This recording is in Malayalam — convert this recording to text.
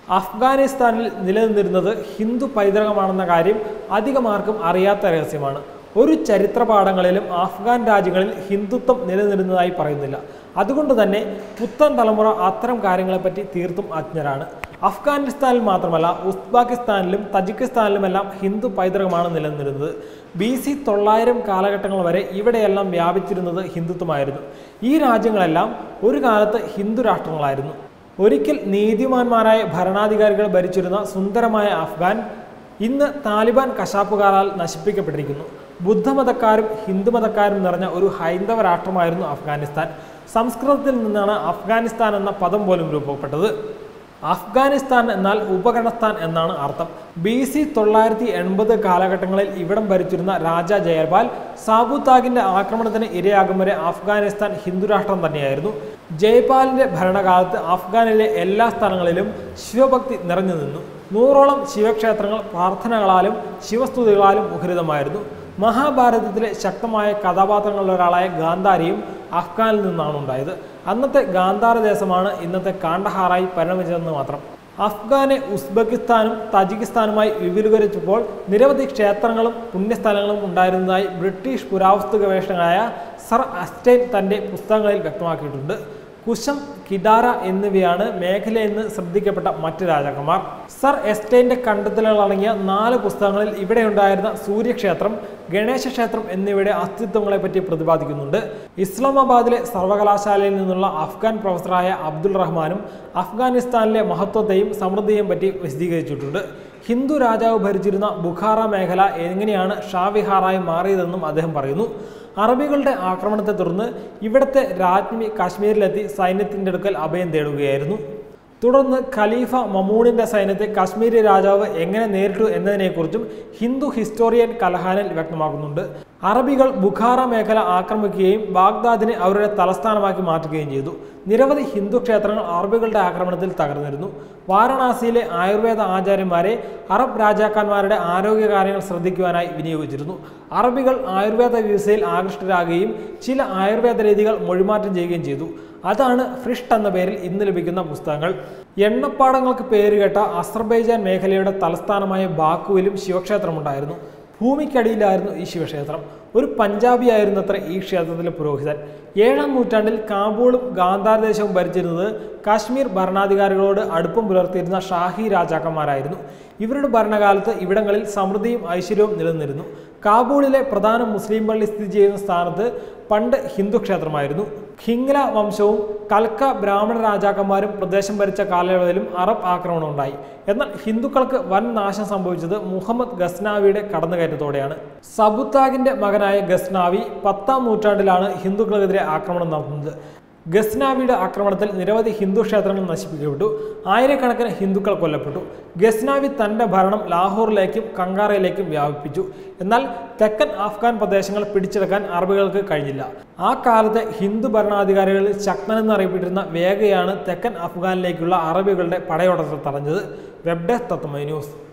അഫ്ഗാനിസ്ഥാനിൽ നിലനിന്നിരുന്നത് ഹിന്ദു പൈതൃകമാണെന്ന കാര്യം അധികമാർക്കും അറിയാത്ത രഹസ്യമാണ് ഒരു ചരിത്ര പാഠങ്ങളിലും അഫ്ഗാൻ രാജ്യങ്ങളിൽ ഹിന്ദുത്വം നിലനിന്നിരുന്നതായി പറയുന്നില്ല അതുകൊണ്ട് തന്നെ പുത്തൻ തലമുറ അത്തരം കാര്യങ്ങളെപ്പറ്റി തീർത്തും അജ്ഞരാണ് അഫ്ഗാനിസ്ഥാനിൽ മാത്രമല്ല ഉസ്ബാക്കിസ്ഥാനിലും തജിക്കിസ്ഥാനിലുമെല്ലാം ഹിന്ദു പൈതൃകമാണ് നിലനിന്നിരുന്നത് ബി സി തൊള്ളായിരം കാലഘട്ടങ്ങൾ വരെ ഇവിടെയെല്ലാം വ്യാപിച്ചിരുന്നത് ഹിന്ദുത്വമായിരുന്നു ഈ രാജ്യങ്ങളെല്ലാം ഒരു കാലത്ത് ഹിന്ദു രാഷ്ട്രങ്ങളായിരുന്നു ഒരിക്കൽ നീതിമാന്മാരായ ഭരണാധികാരികൾ ഭരിച്ചിരുന്ന സുന്ദരമായ അഫ്ഗാൻ ഇന്ന് താലിബാൻ കശാപ്പുകാരാൽ നശിപ്പിക്കപ്പെട്ടിരിക്കുന്നു ബുദ്ധമതക്കാരും ഹിന്ദുമതക്കാരും നിറഞ്ഞ ഒരു ഹൈന്ദവ രാഷ്ട്രമായിരുന്നു അഫ്ഗാനിസ്ഥാൻ സംസ്കൃതത്തിൽ നിന്നാണ് അഫ്ഗാനിസ്ഥാൻ എന്ന പദം പോലും രൂപപ്പെട്ടത് അഫ്ഗാനിസ്ഥാൻ എന്നാൽ ഉപഗണസ്ഥാൻ എന്നാണ് അർത്ഥം ബി സി തൊള്ളായിരത്തി എൺപത് കാലഘട്ടങ്ങളിൽ ഇവിടം ഭരിച്ചിരുന്ന രാജ ജയപാൽ സാബുതാഗിന്റെ ആക്രമണത്തിന് ഇരയാകും വരെ അഫ്ഗാനിസ്ഥാൻ ഹിന്ദുരാഷ്ട്രം തന്നെയായിരുന്നു ജയ്പാലിന്റെ ഭരണകാലത്ത് അഫ്ഗാനിലെ എല്ലാ സ്ഥലങ്ങളിലും ശിവഭക്തി നിറഞ്ഞു നിന്നു നൂറോളം ശിവക്ഷേത്രങ്ങൾ പ്രാർത്ഥനകളാലും ശിവസ്തുതികളാലും മുഖരിതമായിരുന്നു മഹാഭാരതത്തിലെ ശക്തമായ കഥാപാത്രങ്ങളിൽ ഒരാളായ ഗാന്ധാരിയും അഫ്ഗാനിൽ നിന്നാണ് ഉണ്ടായത് അന്നത്തെ ഗാന്ധാര ദേശമാണ് ഇന്നത്തെ കാണ്ഡഹാറായി പരിണമിച്ചതെന്ന് മാത്രം അഫ്ഗാനെ ഉസ്ബെക്കിസ്ഥാനും തജിക്കിസ്ഥാനുമായി വിപുലീകരിച്ചപ്പോൾ നിരവധി ക്ഷേത്രങ്ങളും പുണ്യസ്ഥലങ്ങളും ഉണ്ടായിരുന്നതായി ബ്രിട്ടീഷ് പുരാവസ്തു ഗവേഷകനായ സർ അസ്റ്റൈൻ തൻ്റെ പുസ്തകങ്ങളിൽ വ്യക്തമാക്കിയിട്ടുണ്ട് കുശം കിഡാര എന്നിവയാണ് മേഖലയിൽ നിന്ന് ശ്രദ്ധിക്കപ്പെട്ട മറ്റ് രാജാക്കന്മാർ സർ എസ്റ്റൈൻ്റെ കണ്ടെത്തലുകൾ അടങ്ങിയ നാല് പുസ്തകങ്ങളിൽ ഇവിടെ ഉണ്ടായിരുന്ന സൂര്യക്ഷേത്രം ഗണേശ ക്ഷേത്രം എന്നിവയുടെ അസ്തിത്വങ്ങളെപ്പറ്റി പ്രതിപാദിക്കുന്നുണ്ട് ഇസ്ലാമാബാദിലെ സർവകലാശാലയിൽ നിന്നുള്ള അഫ്ഗാൻ പ്രൊഫസറായ അബ്ദുൾ റഹ്മാനും അഫ്ഗാനിസ്ഥാനിലെ മഹത്വത്തെയും സമൃദ്ധിയെയും പറ്റി വിശദീകരിച്ചിട്ടുണ്ട് ഹിന്ദു രാജാവ് ഭരിച്ചിരുന്ന ബുഖാറ മേഖല എങ്ങനെയാണ് ഷാവിഹാറായി മാറിയതെന്നും അദ്ദേഹം പറയുന്നു അറബികളുടെ ആക്രമണത്തെ തുടർന്ന് ഇവിടുത്തെ രാജ്ഞി കാശ്മീരിലെത്തി സൈന്യത്തിൻ്റെ അടുക്കൽ അഭയം തേടുകയായിരുന്നു തുടർന്ന് ഖലീഫ മമൂണിന്റെ സൈന്യത്തെ കാശ്മീരി രാജാവ് എങ്ങനെ നേരിട്ടു എന്നതിനെക്കുറിച്ചും ഹിന്ദു ഹിസ്റ്റോറിയൻ കലഹാനിൽ വ്യക്തമാക്കുന്നുണ്ട് അറബികൾ ബുഖാറ മേഖല ആക്രമിക്കുകയും ബാഗ്ദാദിനെ അവരുടെ തലസ്ഥാനമാക്കി മാറ്റുകയും ചെയ്തു നിരവധി ഹിന്ദു ക്ഷേത്രങ്ങൾ അറബികളുടെ ആക്രമണത്തിൽ തകർന്നിരുന്നു വാരണാസിയിലെ ആയുർവേദ ആചാര്യന്മാരെ അറബ് രാജാക്കന്മാരുടെ ആരോഗ്യകാര്യങ്ങൾ ശ്രദ്ധിക്കുവാനായി വിനിയോഗിച്ചിരുന്നു അറബികൾ ആയുർവേദ ചികിത്സയിൽ ആകൃഷ്ടരാകുകയും ചില ആയുർവേദ രീതികൾ മൊഴിമാറ്റം ചെയ്യുകയും ചെയ്തു അതാണ് ഫ്രിഷ്ട് എന്ന പേരിൽ ഇന്ന് ലഭിക്കുന്ന പുസ്തകങ്ങൾ എണ്ണപ്പാടങ്ങൾക്ക് പേരുകേട്ട അസർബൈജാൻ മേഖലയുടെ തലസ്ഥാനമായ ബാക്കുവിലും ശിവക്ഷേത്രമുണ്ടായിരുന്നു ഭൂമിക്കടിയിലായിരുന്നു ഈ ശിവക്ഷേത്രം ഒരു പഞ്ചാബിയായിരുന്നു അത്ര ഈ ക്ഷേത്രത്തിലെ പുരോഹിതൻ ഏഴാം നൂറ്റാണ്ടിൽ കാബൂളും ഗാന്ധാർ ദേശവും ഭരിച്ചിരുന്നത് കാശ്മീർ ഭരണാധികാരികളോട് അടുപ്പം പുലർത്തിയിരുന്ന ഷാഹി രാജാക്കന്മാരായിരുന്നു ഇവരുടെ ഭരണകാലത്ത് ഇവിടങ്ങളിൽ സമൃദ്ധിയും ഐശ്വര്യവും നിലനിന്നിരുന്നു കാബൂളിലെ പ്രധാന മുസ്ലിം പള്ളി സ്ഥിതി ചെയ്യുന്ന സ്ഥാനത്ത് പണ്ട് ഹിന്ദു ക്ഷേത്രമായിരുന്നു ഖിംഗ്ല വംശവും കൽക്ക ബ്രാഹ്മണ രാജാക്കന്മാരും പ്രദേശം ഭരിച്ച കാലയളവിലും അറബ് ആക്രമണം ഉണ്ടായി എന്നാൽ ഹിന്ദുക്കൾക്ക് വൻ നാശം സംഭവിച്ചത് മുഹമ്മദ് ഗസ്നാവിയുടെ കടന്നുകയറ്റത്തോടെയാണ് സബുത്താഗിന്റെ മകനായ ഗസ്നാവി പത്താം നൂറ്റാണ്ടിലാണ് ഹിന്ദുക്കൾക്കെതിരെ ആക്രമണം നടത്തുന്നത് ഗസ്നാവിയുടെ ആക്രമണത്തിൽ നിരവധി ഹിന്ദു ക്ഷേത്രങ്ങൾ നശിപ്പിക്കപ്പെട്ടു ആയിരക്കണക്കിന് ഹിന്ദുക്കൾ കൊല്ലപ്പെട്ടു ഗസ്നാവി തന്റെ ഭരണം ലാഹോറിലേക്കും കങ്കാറയിലേക്കും വ്യാപിപ്പിച്ചു എന്നാൽ തെക്കൻ അഫ്ഗാൻ പ്രദേശങ്ങൾ പിടിച്ചെടുക്കാൻ അറബികൾക്ക് കഴിഞ്ഞില്ല ആ കാലത്തെ ഹിന്ദു ഭരണാധികാരികളിൽ ശക്തനെന്നറിയപ്പെട്ടിരുന്ന വേഗയാണ് തെക്കൻ അഫ്ഗാനിലേക്കുള്ള അറബികളുടെ പടയോട്ടത്തെ തടഞ്ഞത് വെബ് ഡെസ്ക് തത്വമൈ ന്യൂസ്